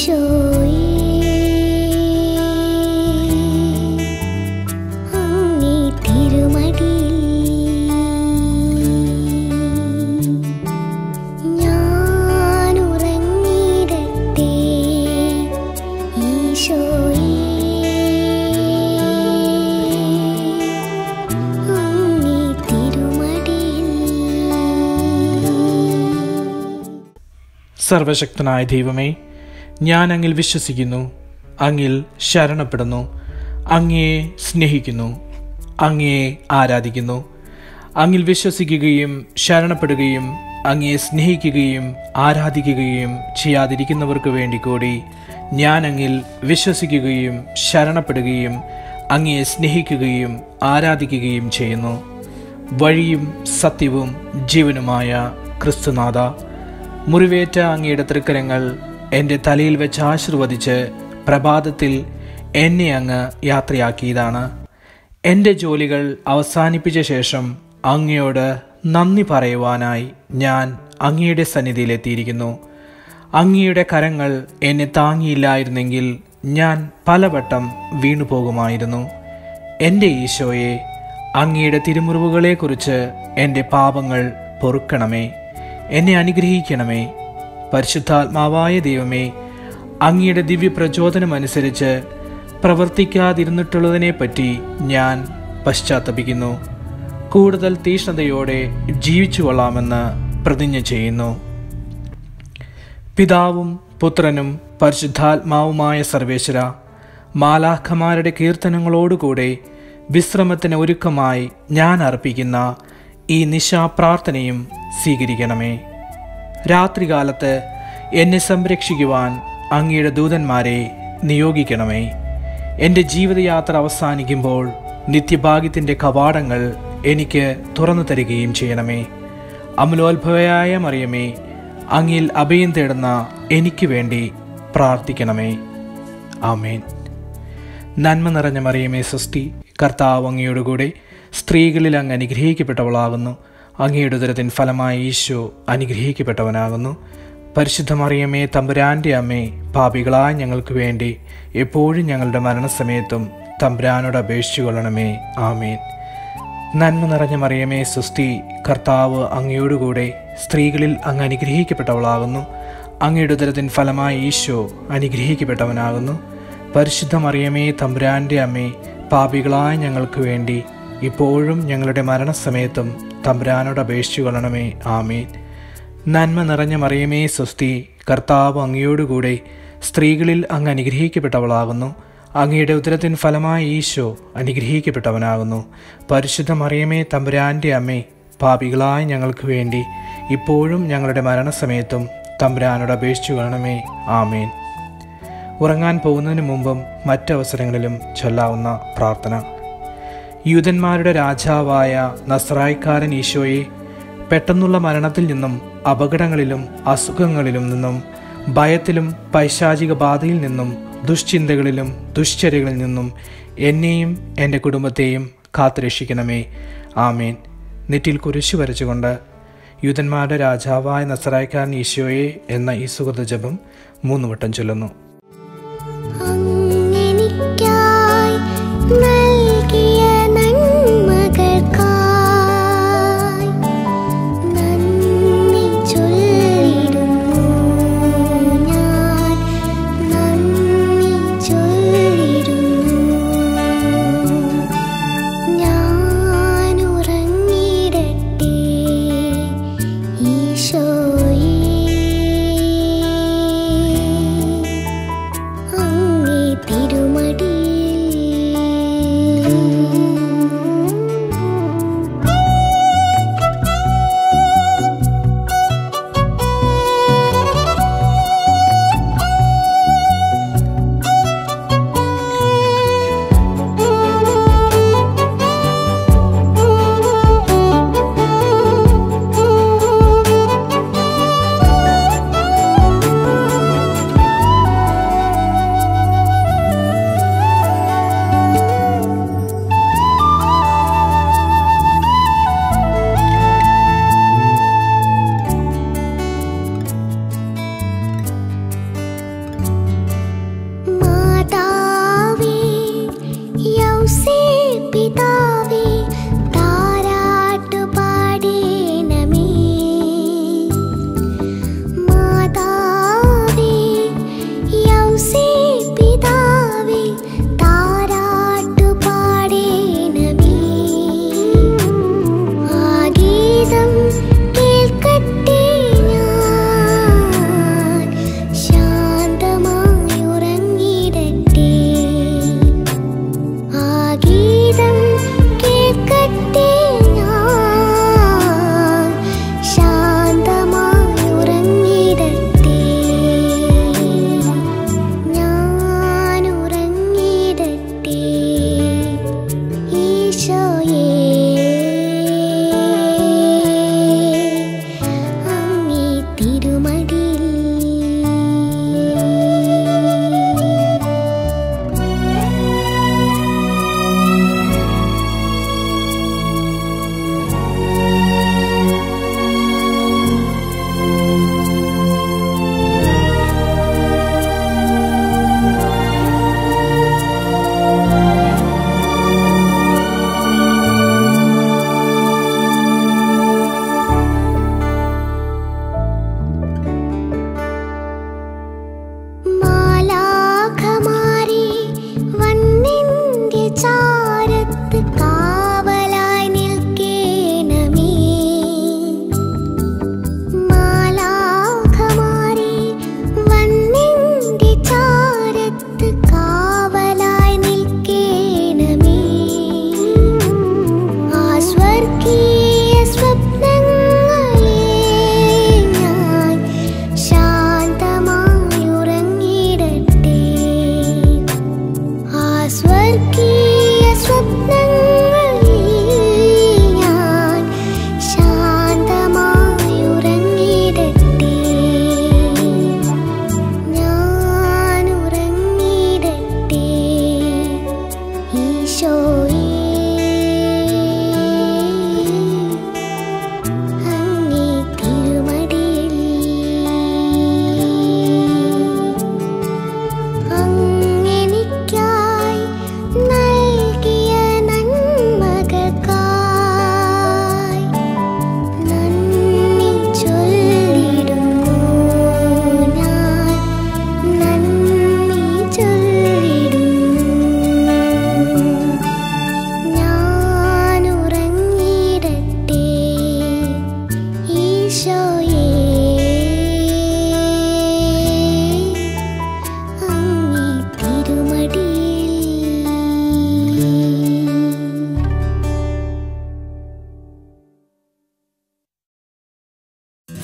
അങ്ങേ തിരുമടിയിൽ ഞാൻ ഉറങ്ങിടട്ടെ ഈശോയേ അങ്ങേ തിരുമടിയിൽ സർവശക്തനായ ദൈവമേ ഞാൻ അങ്ങിൽ വിശ്വസിക്കുന്നു അങ്ങിൽ ശരണപ്പെടുന്നു അങ്ങയെ സ്നേഹിക്കുന്നു അങ്ങയെ ആരാധിക്കുന്നു അങ്ങിൽ വിശ്വസിക്കുകയും ശരണപ്പെടുകയും അങ്ങയെ സ്നേഹിക്കുകയും ആരാധിക്കുകയും ചെയ്യാതിരിക്കുന്നവർക്ക് വേണ്ടി കൂടി ഞാൻ അങ്ങിൽ വിശ്വസിക്കുകയും ശരണപ്പെടുകയും അങ്ങയെ സ്നേഹിക്കുകയും ആരാധിക്കുകയും ചെയ്യുന്നു വഴിയും സത്യവും ജീവനുമായ ക്രിസ്തുനാഥ മുറിവേറ്റ അങ്ങയുടെ തൃക്കരങ്ങൾ എൻ്റെ തലയിൽ വെച്ച് ആശീർവദിച്ച് പ്രഭാതത്തിൽ എന്നെ അങ്ങ് യാത്രയാക്കിയതാണ് എൻ്റെ ജോലികൾ അവസാനിപ്പിച്ച ശേഷം അങ്ങയോട് നന്ദി പറയുവാനായി ഞാൻ അങ്ങയുടെ സന്നിധിയിലെത്തിയിരിക്കുന്നു അങ്ങയുടെ കരങ്ങൾ എന്നെ താങ്ങിയില്ലായിരുന്നെങ്കിൽ ഞാൻ പലവട്ടം വീണുപോകുമായിരുന്നു എൻ്റെ ഈശോയെ അങ്ങയുടെ തിരുമുറിവുകളെക്കുറിച്ച് എൻ്റെ പാപങ്ങൾ പൊറുക്കണമേ എന്നെ അനുഗ്രഹിക്കണമേ പരിശുദ്ധാത്മാവായ ദൈവമേ അങ്ങയുടെ ദിവ്യ പ്രചോദനമനുസരിച്ച് പ്രവർത്തിക്കാതിരുന്നിട്ടുള്ളതിനെപ്പറ്റി ഞാൻ പശ്ചാത്തപിക്കുന്നു കൂടുതൽ തീഷ്ണതയോടെ ജീവിച്ചു കൊള്ളാമെന്ന് പ്രതിജ്ഞ ചെയ്യുന്നു പിതാവും പുത്രനും പരിശുദ്ധാത്മാവുമായ സർവേശ്വര മാലാഖമാരുടെ കീർത്തനങ്ങളോടുകൂടെ വിശ്രമത്തിന് ഒരുക്കമായി ഞാൻ അർപ്പിക്കുന്ന ഈ നിശാപ്രാർത്ഥനയും സ്വീകരിക്കണമേ രാത്രികാലത്ത് എന്നെ സംരക്ഷിക്കുവാൻ അങ്ങയുടെ ദൂതന്മാരെ നിയോഗിക്കണമേ എൻ്റെ ജീവിതയാത്ര അവസാനിക്കുമ്പോൾ നിത്യഭാഗ്യത്തിൻ്റെ കവാടങ്ങൾ എനിക്ക് തുറന്നു തരികയും ചെയ്യണമേ അമലോത്ഭവയായ മറിയമേ അങ്ങിൽ അഭയം തേടുന്ന എനിക്ക് വേണ്ടി പ്രാർത്ഥിക്കണമേ ആമേൻ നന്മ നിറഞ്ഞ മറിയമേ സൃഷ്ടി കർത്താവ് അങ്ങയോടുകൂടെ സ്ത്രീകളിൽ അങ്ങ് അനുഗ്രഹിക്കപ്പെട്ടവളാകുന്നു അങ്ങയുടെ ഉദരത്തിൻ ഫലമായി ഈശോ അനുഗ്രഹിക്കപ്പെട്ടവനാകുന്നു പരിശുദ്ധ മറിയമേ തമ്പുരാൻ്റെ അമ്മേ പാപികളായ ഞങ്ങൾക്ക് വേണ്ടി എപ്പോഴും ഞങ്ങളുടെ മരണസമയത്തും തമ്പുരാനോട് അപേക്ഷിച്ചു കൊള്ളണമേ ആമേൻ നന്മ നിറഞ്ഞ മറിയമേ സുസ്തി കർത്താവ് അങ്ങയോടുകൂടെ സ്ത്രീകളിൽ അങ്ങ് അനുഗ്രഹിക്കപ്പെട്ടവളാകുന്നു അങ്ങയുടെ ഉദരത്തിൻ ഫലമായി ഈശോ അനുഗ്രഹിക്കപ്പെട്ടവനാകുന്നു പരിശുദ്ധ മറിയമേ തമ്പുരാൻ്റെ അമ്മേ പാപികളായ ഞങ്ങൾക്ക് വേണ്ടി ഇപ്പോഴും ഞങ്ങളുടെ മരണസമയത്തും തമ്പുരാനോട് അപേക്ഷിച്ചു കൊള്ളണമേ ആമേൻ നന്മ നിറഞ്ഞ മറിയമേ സ്വസ്തി കർത്താവ് അങ്ങയോടുകൂടെ സ്ത്രീകളിൽ അങ്ങ് അനുഗ്രഹിക്കപ്പെട്ടവളാകുന്നു അങ്ങയുടെ ഉദരത്തിൻ ഫലമായി ഈശോ അനുഗ്രഹിക്കപ്പെട്ടവനാകുന്നു പരിശുദ്ധ മറിയമേ തമ്പുരാൻ്റെ അമ്മേ പാപികളായ ഞങ്ങൾക്ക് വേണ്ടി ഇപ്പോഴും ഞങ്ങളുടെ മരണസമയത്തും തമ്പുരാനോട് അപേക്ഷിച്ചു കൊള്ളണമേ ആമേൻ ഉറങ്ങാൻ പോകുന്നതിന് മുമ്പും മറ്റവസരങ്ങളിലും ചൊല്ലാവുന്ന പ്രാർത്ഥന യൂതന്മാരുടെ രാജാവായ നസ്രായിക്കാരൻ ഈശോയെ പെട്ടെന്നുള്ള മരണത്തിൽ നിന്നും അപകടങ്ങളിലും അസുഖങ്ങളിലും നിന്നും ഭയത്തിലും പൈശാചിക ബാധയിൽ നിന്നും ദുശ്ചിന്തകളിലും ദുശ്ചര്യകളിൽ നിന്നും എന്നെയും എൻ്റെ കുടുംബത്തെയും കാത്തുരക്ഷിക്കണമേ ആമേൻ നെറ്റിൽ കുരിശു വരച്ചുകൊണ്ട് യൂതന്മാരുടെ രാജാവായ നസറായിക്കാരൻ ഈശോയെ എന്ന ഈ സുഹൃത ജപം മൂന്ന് വട്ടം ചൊല്ലുന്നു അങ്ങെനിക്കായി നൽകിയ നന്മകൾക്കായി നന്ദി ചൊല്ലിടുന്നു ഞാൻ നന്ദി ചൊല്ലിടുന്നു ഞാൻ ഉറങ്ങിടട്ടെ ഈശോയേ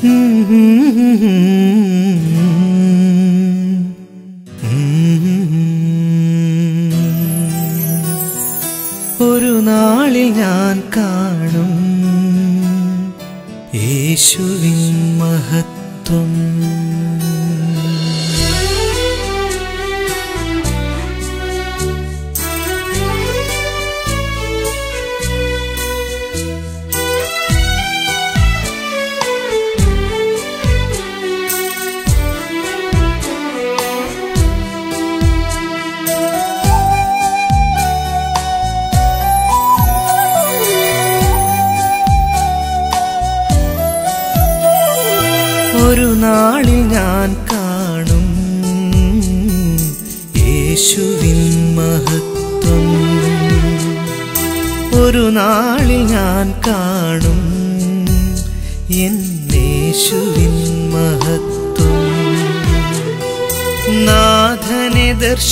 ഒരു നാളിൽ ഞാൻ കാണും യേശുവിൻ മഹത്വം ഒരു നാളിൽ ഞാൻ കാണും യേശുവിൻ മഹത്വം ഒരു നാളിൽ ഞാൻ കാണും എൻ യേശുവിൻ മഹത്വം നാഥനെ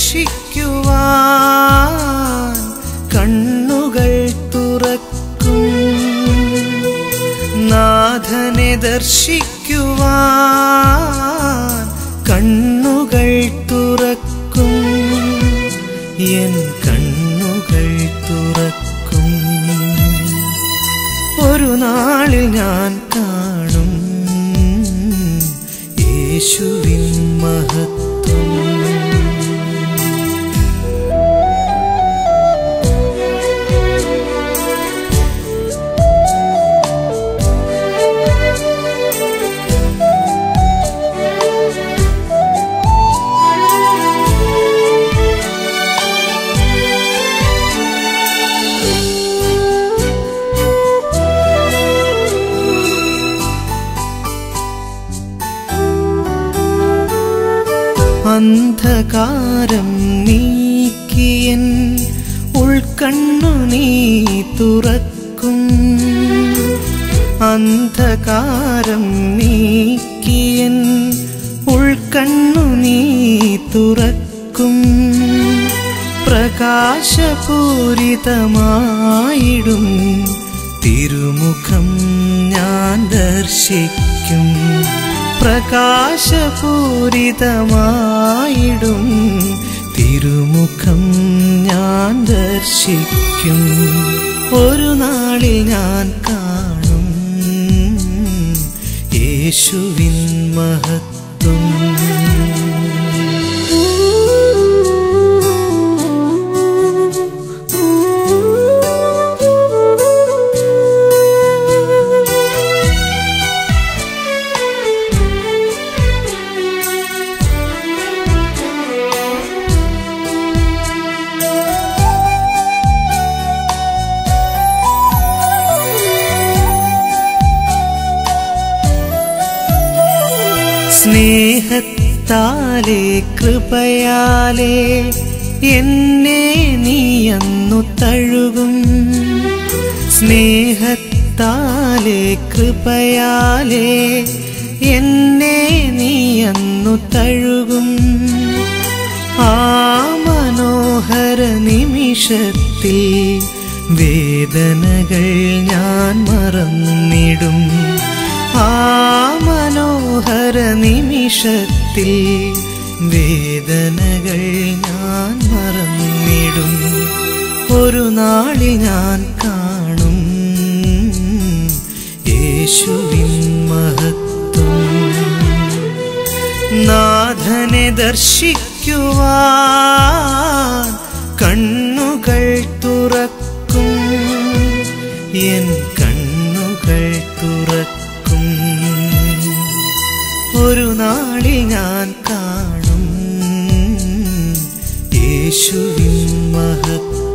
ദർശിക്കുവാൻ കണ്ണുകൾ തുറക്കും നാഥനെ ദർശിക്കുവാൻ കണ്ണുകൾ തുറക്കും എൻ കണ്ണുകൾ തുറക്കും ഒരു നാളിൽ ഞാൻ കാണും യേശുവിൻ മഹത്വം അന്ധകാരം നീക്കിയൻ ഉൾക്കണ്ണു നീ തുറക്കും അന്ധകാരം നീക്കിയൻ ഉൾക്കണ്ണു നീ തുറക്കും പ്രകാശപൂരിതമായിടും തിരുമുഖം ഞാൻ ദർശിക്കും പ്രകാശപൂരിതമായിടും തിരുമുഖം ഞാൻ ദർശിക്കും ഒരു നാളിൽ ഞാൻ കാണും യേശുവിൻ മഹത്വം സ്നേഹത്താലെ കൃപയാലെ എന്നെ നീയന്നു തഴുകും സ്നേഹത്താലെ കൃപയാലെ എന്നെ നീയന്നു തഴുകും ആ മനോഹര നിമിഷത്തിൽ വേദനകൾ ഞാൻ മറന്നിടും ആ മനോഹര നിമിഷത്തിൽ വേദനകൾ ഞാൻ മറന്നിടും ഒരു നാളിൽ ഞാൻ കാണും യേശുവിൻ മഹത്വം നാഥനെ ദർശിക്കുവാൻ കണ്ണുകൾ തുറക്കും എൻ കണ്ണുകൾ തുറക്കും ഒരു നാളിൽ ഞാൻ കാണും യേശുവിൻ മഹത്വം